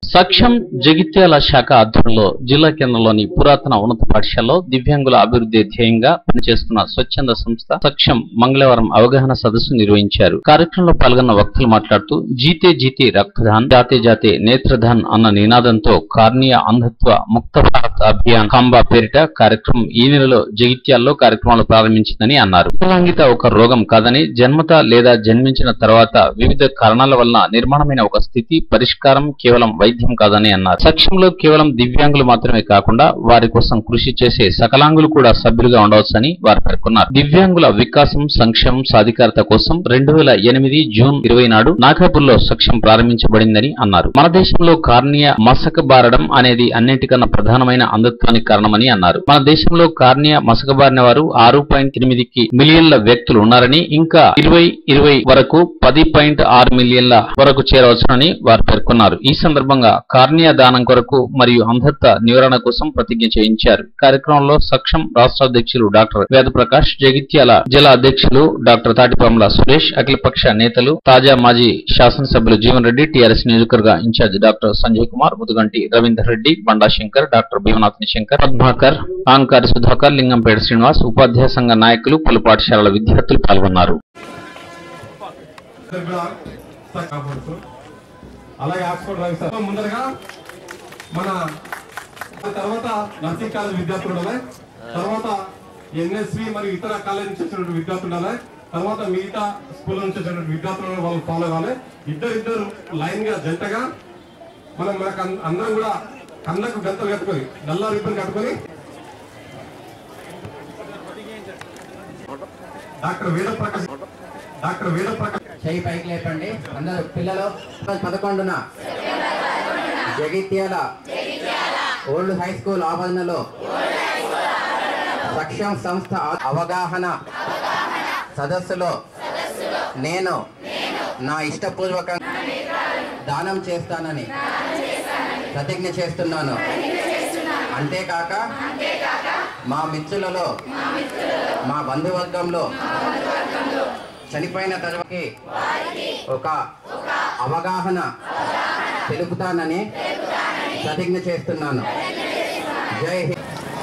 సక్షం జగిత్యాల శాఖ ఆధ్వర్యంలో జిల్లా కేంద్రంలోని పురాతన ఉన్నత పాఠశాలలో దివ్యాంగుల అభివృద్ధి ధ్యేయంగా పనిచేస్తున్న స్వచ్ఛంద సంస్థ సక్షం మంగళవారం అవగాహన సదస్సు నిర్వహించారు కార్యక్రమంలో పాల్గొన్న వక్తలు మాట్లాడుతూ జీతే జీతే రక్తదాన్ జాతే జాతే నేత్రదాన్ అన్న నినాదంతో కార్నియా అంధత్వ ముక్త భారత్ అభియాన్ కాంబా పేరిట కార్యక్రమం ఈ నెలలో జగిత్యాల్లో కార్యక్రమాలు ప్రారంభించిందని అన్నారు వికలాంగిత ఒక రోగం కాదని జన్మత లేదా జన్మించిన తర్వాత వివిధ కారణాల వలన నిర్మాణమైన ఒక స్థితి పరిష్కారం కేవలం వైద్యం కాదని అన్నారు సక్షంలో కేవలం దివ్యాంగులు మాత్రమే కాకుండా వారి కోసం కృషి చేసే సకలాంగులు కూడా సభ్యులుగా ఉండవచ్చని వారు పేర్కొన్నారు దివ్యాంగుల వికాసం సంక్షేమం సాధికారత కోసం రెండు వేల ఎనిమిది జూన్ ఇరవై నాడు నాగపూర్లో సక్షం ప్రారంభించబడిందని అన్నారు మన దేశంలో కార్నియా మసకబారడం అనేది అన్నింటికన్నా ప్రధానమైన అంధత్వానికి కారణమని అన్నారు మన దేశంలో కార్నియా మసకబారిన వారు ఆరు పాయింట్ ఎనిమిదికి మిలియన్ల వ్యక్తులు ఉన్నారని ఇంకా ఇరవై ఇరవై వరకు పది పాయింట్ ఆరు మిలియన్ల వరకు చేరవచ్చునని వారు పేర్కొన్నారు ఈ సందర్భంగా కార్నియా దానం కొరకు మరియు అంధత్వ నివారణ కోసం ప్రతిజ్ఞ చేయించారు కార్యక్రమంలో సక్షం రాష్ట్ర అధ్యక్షులు డాక్టర్ వేదప్రకాష్ జగిత్యాల జిల్లా అధ్యక్షులు డాక్టర్ తాటిపాముల సురేష్ అఖిలపక్ష నేతలు తాజా మాజీ శాసనసభ్యులు జీవన్ రెడ్డి టీఆర్ఎస్ నియోజకవర్గ in charge doctor Sanjay Kumar Mudugunti Ravinder Reddy Banda Shankar doctor Bheemanathan Shankar Padmakar Ankari Sudhakar Lingampet Srinivas ఉపాధ్యాయ సంఘ నాయకులు పలు పాఠశాలల విద్యార్థులు పాల్గొన్నారు ఇద్దరు కూడా కాపాడుతూ అలాగే ఆక్స్ఫర్డ్ డ్రైవ్ సార్ ముందరగా మన తర్వాత నర్సింగ్ కాలేజ్ విద్యార్థులు ఉండాలి తర్వాత ఎన్ఎస్వి మరియు ఇతర కాలేజ్ నుంచి వచ్చినటువంటి విద్యార్థులు ఉండాలి తర్వాత మిగతా స్కూల్ నుంచి వచ్చినటువంటి విద్యార్థులు వాళ్ళు ఫాలో కావాలి ఇద్దరు ఇద్దరు లైన్ గా జంటగా మనం మనకు అన్- అందరం కూడా కళ్ళకు గంతలు కట్టుకొని నల్ల రిబ్బన్ కట్టుకొని డాక్టర్ వేద ప్రకాష్ డాక్టర్ వేద ప్రకాష్ చెయ్యి పైకి లేపండి అందరూ పిల్లలు పదకొండున జగిత్యాల ఓల్డ్ హై స్కూల్ ఆవరణలో సక్షం సంస్థ అవగాహన సదస్సులో నేను నా ఇష్టపూర్వకంగా దానం చేస్తానని ప్రతిజ్ఞ చేస్తున్నాను అంతేకాక మా మిత్రులలో మా బంధువర్గంలో చనిపోయిన తర్వాత ఒక అవగాహన తెలుపుతానని ప్రతిజ్ఞ చేస్తున్నాను జై హింద్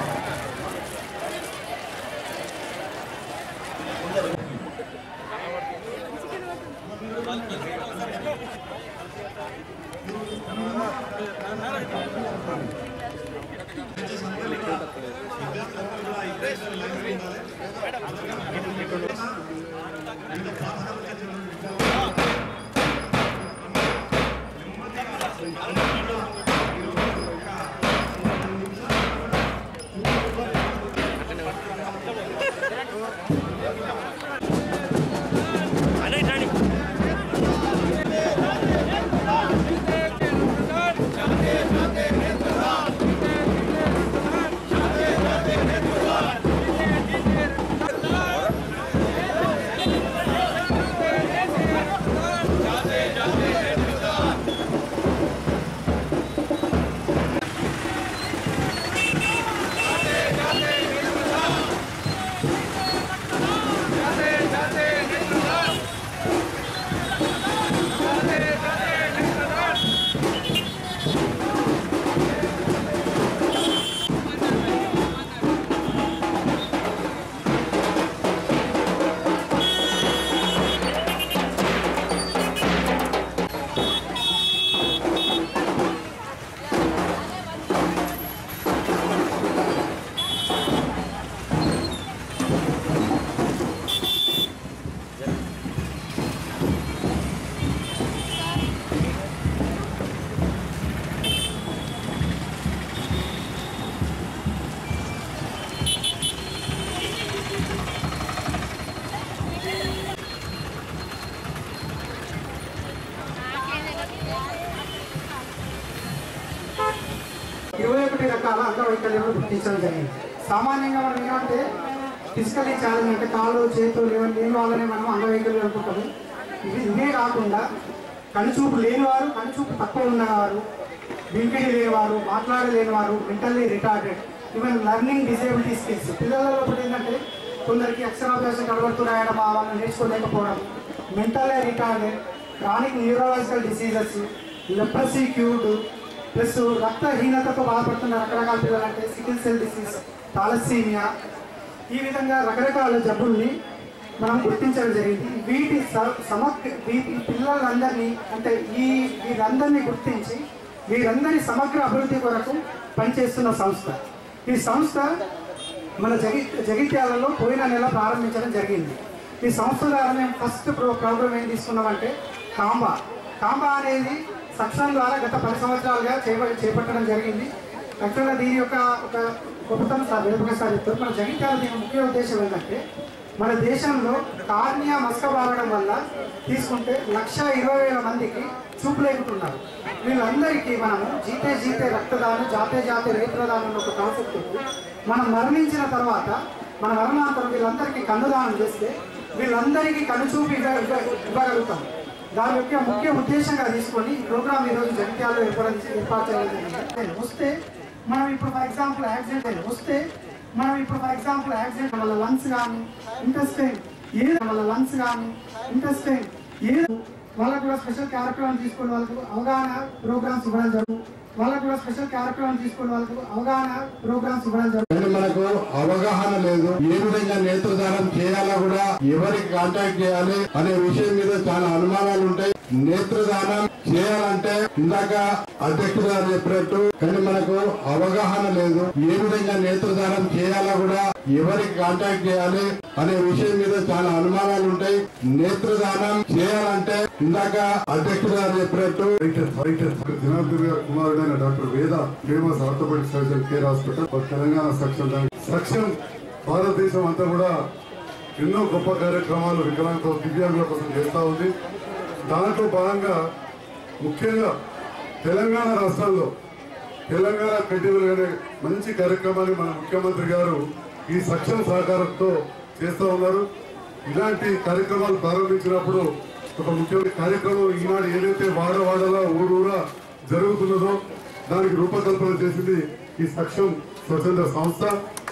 ఇరవై ఒకటి రకాల అంగవైకల్యాలను గుర్తించడం జరిగింది సామాన్యంగా మనం ఏమంటే ఫిజికలీ ఛాలెంజ్ అంటే కాళ్ళు చేతులు లేవని లేని వాళ్ళనే మనం అంగవైకల్యం అనుకుంటాము ఇవి ఇవే కాకుండా కనుచూపు లేనివారు కనుచూపు తక్కువ ఉన్నవారు వింకిడి లేనివారు మాట్లాడలేనివారు mentally retarded even learning disability skills పిల్లలలో కూడా ఏంటంటే కొందరికి అక్షరాభ్యాసం కడబడుతూ రాయడం ఆ వాళ్ళు నేర్చుకోలేకపోవడం mentally retarded chronic neurological diseases leprosy cured plus రక్తహీనతతో బాధపడుతున్న రకరకాల పిల్లలు అంటే సికిల్ సెల్ డిసీజ్ థాలసీమియా ఈ విధంగా రకరకాల జబ్బుల్ని మనం గుర్తించడం జరిగింది వీటి స- సమగ్ర వీటి పిల్లలందరినీ అంటే ఈ వీరందరినీ గుర్తించి వీరందరి సమగ్ర అభివృద్ధి కొరకు పనిచేస్తున్న సంస్థ ఈ సంస్థ మన జగి జగిత్యాలలో పోయిన నెల ప్రారంభించడం జరిగింది ఈ సంస్థ ద్వారా మేము ఫస్ట్ ప్రో ప్రోగ్రామ్ ఏం తీసుకున్నామంటే కాంబా కాంబా అనేది సక్షం ద్వారా గత పది సంవత్సరాలుగా చేప చేపట్టడం జరిగింది యాక్చువల్గా దీని యొక్క ఒక గొప్పతనం సార్ వేరొక సార్ చెప్తారు మన జగిత్యాల దీని ముఖ్య ఉద్దేశం ఏంటంటే మన దేశంలో కార్నియా మస్కబారడం వల్ల తీసుకుంటే లక్ష ఇరవై వేల మందికి చూపు లేకుంటున్నారు వీళ్ళందరికీ మనము జీతే జీతే రక్తదానం జాతే జాతే నేత్రదానం అనే ఒక కాన్సెప్ట్ ఉంది. మనం మరణించిన తర్వాత మన మరణాంతరం వీళ్ళందరికీ కన్నుదానం చేస్తే వీళ్ళందరికీ కనుచూపు ఇవ్వ ఇవ్వ- ఇవ్వగలుగుతాం దాని యొక్క ముఖ్య ఉద్దేశంగా తీసుకొని ఈ ప్రోగ్రామ్ ఈరోజు జగిత్యాలలో ఏర్పాటు ఏర్పాటు చేయడం జరిగింది వస్తే మనం ఇప్పుడు ఫర్ ఎగ్జాంపుల్ యాక్సిడెంట్ వస్తే మనం ఇప్పుడు ఫర్ ఎగ్జాంపుల్ యాక్సిడెంట్ వల్ల లంగ్స్ కానీ ఇంటెస్టైన్ ఏ వల్ల లంగ్స్ కానీ ఇంటెస్టైన్ ఏ వాళ్ళకు కూడా స్పెషల్ కార్యక్రమం తీసుకుని వాళ్ళకు అవగాహన ప్రోగ్రామ్స్ ఇవ్వడం జరుగుతుంది వాళ్ళకు కూడా స్పెషల్ కార్యక్రమం తీసుకుని వాళ్ళకు అవగాహన ప్రోగ్రామ్స్ ఇవ్వడం జరుగుతుంది కానీ మనకు అవగాహన లేదు ఏ విధంగా నేత్రదానం చేయాలా కూడా ఎవరికి కాంటాక్ట్ చేయాలి అనే విషయం మీద చాలా అనుమానాలు ఉంటాయి నేత్రదానం చేయాలంటే ఇందాక అధ్యక్షుడు గారు చెప్పినట్టు కానీ మనకు అవగాహన లేదు ఏ విధంగా నేత్రదానం చేయాలా కూడా ఎవరికి కాంటాక్ట్ చేయాలి అనే విషయం మీద చాలా అనుమానాలు ఉంటాయి నేత్రదానం చేయాలంటే ఇందాక అధ్యక్షుడు గారు చెప్పినట్టు రైటర్ రైటర్ జనార్దన్ గారి కుమారుడైన doctor Veda famous orthopaedic surgeon care hospital Telangana section section భారతదేశం అంతా కూడా ఎన్నో గొప్ప కార్యక్రమాలు వికలాంగుల దివ్యాంగుల కోసం చేస్తూ ఉంది దాంట్లో భాగంగా ముఖ్యంగా తెలంగాణ రాష్ట్రంలో తెలంగాణ ఫెస్టివల్ అనే మంచి కార్యక్రమాన్ని మన ముఖ్యమంత్రి గారు ఈ సక్షమ సహకారంతో చేస్తూ ఉన్నారు ఇలాంటి కార్యక్రమాలు ప్రారంభించినప్పుడు ఒక ముఖ్యమైన కార్యక్రమం ఈనాడు ఏదైతే వాడవాడలా ఊరూరా జరుగుతున్నదో దానికి రూపకల్పన చేసింది ఈ సక్షం స్వచ్ఛంద సంస్థ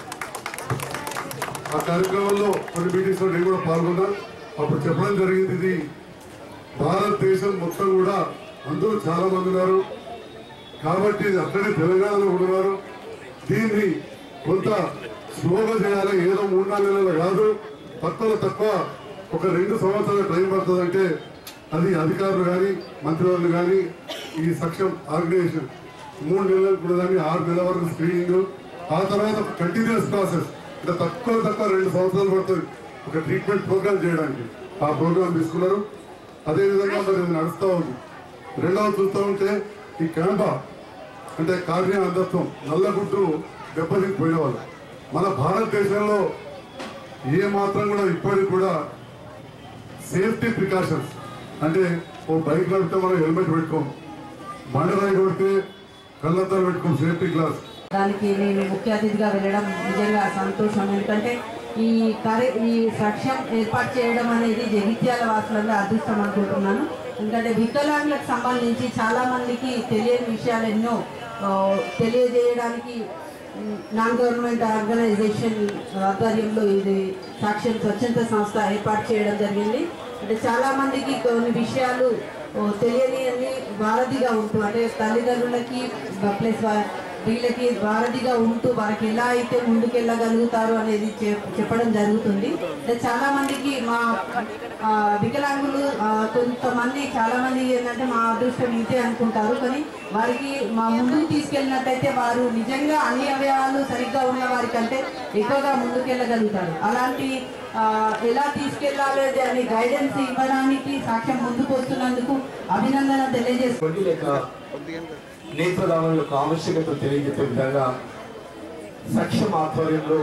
ఆ కార్యక్రమంలో కొన్ని మీటింగ్స్ లో నేను కూడా పాల్గొన్నా అప్పుడు చెప్పడం జరిగింది ఇది భారతదేశం మొత్తం కూడా అందరూ చాలా మంది ఉన్నారు కాబట్టి ఇది అక్కడే తెలంగాణలో కూడా ఉన్నారు దీన్ని కొంత స్లోగా చేయాలి ఏదో మూడు నాలుగు నెలలు కాదు తక్కువ తక్కువ ఒక రెండు సంవత్సరాల టైం పడుతుందంటే అది అధికారులు కానీ మంత్రివర్యులు కానీ ఈ సక్షం ఆర్గనైజేషన్ మూడు నెలలు కూడా కానీ ఆరు నెలల వరకు స్క్రీనింగ్ ఆ తర్వాత కంటిన్యూస్ ప్రాసెస్ అంటే తక్కువ తక్కువ రెండు సంవత్సరాలు పడుతుంది ఒక ట్రీట్మెంట్ ప్రోగ్రామ్ చేయడానికి ఆ ప్రోగ్రామ్ తీసుకున్నారు అదేవిధంగా మరి ఇది నడుస్తూ ఉంది రెండవది చూస్తూ ఉంటే ఈ క్యాంపా అంటే కార్య అంధత్వం నల్లగుడ్డు దెబ్బతిని పోయేవాళ్ళు మన భారతదేశంలో ఏ మాత్రం కూడా ఇప్పటికి కూడా సేఫ్టీ ప్రికాషన్స్ అంటే ఓ బైక్ నడిపితే మనం హెల్మెట్ పెట్టుకోం బండరాయి కొడితే కళ్ళద్దాలు పెట్టుకోం సేఫ్టీ గ్లాస్ దానికి నేను ముఖ్య అతిథిగా వెళ్ళడం నిజంగా సంతోషం ఎందుకంటే ఈ కార్య ఈ సాక్ష్యం ఏర్పాటు చేయడం అనేది జగిత్యాల వాసులంగా అదృష్టం అనుకుంటున్నాను ఎందుకంటే వికలాంగులకు సంబంధించి చాలా మందికి తెలియని విషయాలు ఎన్నో ఆ, తెలియజేయడానికి నాన్ గవర్నమెంట్ ఆర్గనైజేషన్ ఆధ్వర్యంలో ఇది సాక్ష్యం స్వచ్ఛంద సంస్థ ఏర్పాటు చేయడం జరిగింది అంటే చాలా మందికి కొన్ని విషయాలు ఓ, తెలియని అన్ని వారధిగా ఉంటూ అంటే తల్లిదండ్రులకి ప్లస్ వీళ్ళకి వారధిగా ఉంటూ వారికి ఎలా అయితే ముందుకెళ్ళగలుగుతారు అనేది చెప్- చెప్పడం జరుగుతుంది అంటే చాలా మందికి మా ఆ, వికలాంగులు ఆ, కొంతమంది చాలా మంది ఏంటంటే మా అదృష్టం ఇంతే అనుకుంటారు కానీ వారికి మా ముందుకు తీసుకెళ్ళినట్టయితే వారు నిజంగా అన్ని అవయవాలు సరిగ్గా ఉన్న వారికంటే ఎక్కువగా ముందుకెళ్ళగలుగుతారు అలాంటి ఆ, ఎలా తీసుకెళ్ళాలి అని గైడెన్స్ ఇవ్వడానికి సాక్ష్యం ముందుకు వస్తున్నందుకు అభినందన తెలియజేస్తున్నాను కొన్ని లేక నేత్రదానం యొక్క ఆవశ్యకత తెలియజెప్పే విధంగా సక్షం ఆధ్వర్యంలో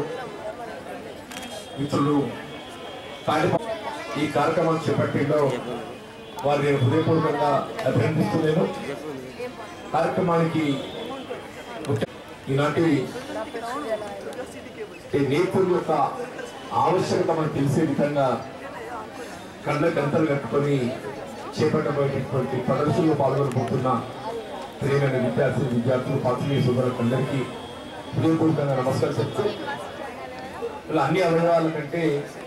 మిత్రులు తాడిప ఈ కార్యక్రమం చేపట్టిలో వారిని నేను హృదయపూర్వకంగా అభినందిస్తున్నాను కార్యక్రమానికి ముఖ్య- ఈనాటి ఈ నేత్రుల యొక్క ఆవశ్యకత మనకు తెలిసే విధంగా కళ్ళ గంటలు కట్టుకొని చేపట్టబోయేటటువంటి ప్రదర్శనలో పాల్గొనబోతున్న ప్రియమైన విద్యార్థి విద్యార్థులు పాత్రికేయ సోదరులకు అందరికీ హృదయపూర్వకంగా నమస్కారం చెప్తూ ఇలా అన్ని అవయవాల కంటే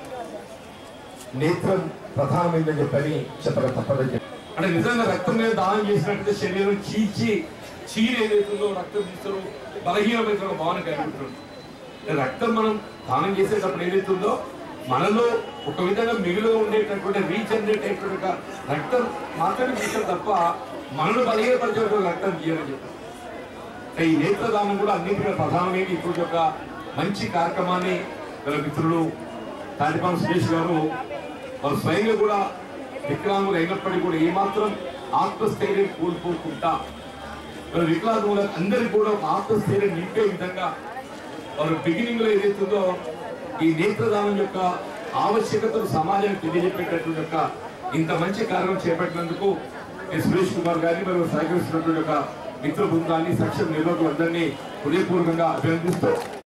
నేత్రం ప్రధానమైందని చెప్పని చెప్పడం తప్పదని చెప్పి అంటే నిజంగా రక్తం మీద దానం చేసినట్టు శరీరం చీల్చి చీర ఏదైతుందో రక్తం తీస్తారో బలహీనమైన ఒక భావన కలుగుతుంది రక్తం మనం దానం చేసేటప్పుడు ఏదైతుందో మనలో ఒక విధంగా మిగులుగా ఉండేటటువంటి రీజనరేట్ అయినటువంటి ఒక రక్తం మాత్రమే తీస్తారు తప్ప మనను బలహీనపరిచేటువంటి రక్తం తీయమని చెప్పారు ఈ నేత్రదానం కూడా అన్నింటిలో ప్రధానమైన ఇప్పుడు ఒక మంచి కార్యక్రమాన్ని గల మిత్రులు తాటిపాల సురేష్ గారు వారు స్వయంగా కూడా వికలాంగులు అయినప్పటికీ కూడా ఏమాత్రం ఆత్మస్థైర్యం కోల్పోకుండా మరి వికలాంగుల అందరికీ కూడా ఒక ఆత్మస్థైర్యం నింపే విధంగా వారు బిగినింగ్ లో ఏదైతుందో ఈ నేత్రదానం యొక్క ఆవశ్యకతను సమాజానికి తెలియజెప్పేటటువంటి యొక్క ఇంత మంచి కార్యక్రమం చేపట్టినందుకు ఎస్ సురేష్ కుమార్ గారిని మరియు సహకరిస్తున్నటువంటి యొక్క మిత్ర బృందాన్ని సక్షమ నిర్వాహకులందరినీ హృదయపూర్వకంగా అభినందిస్తూ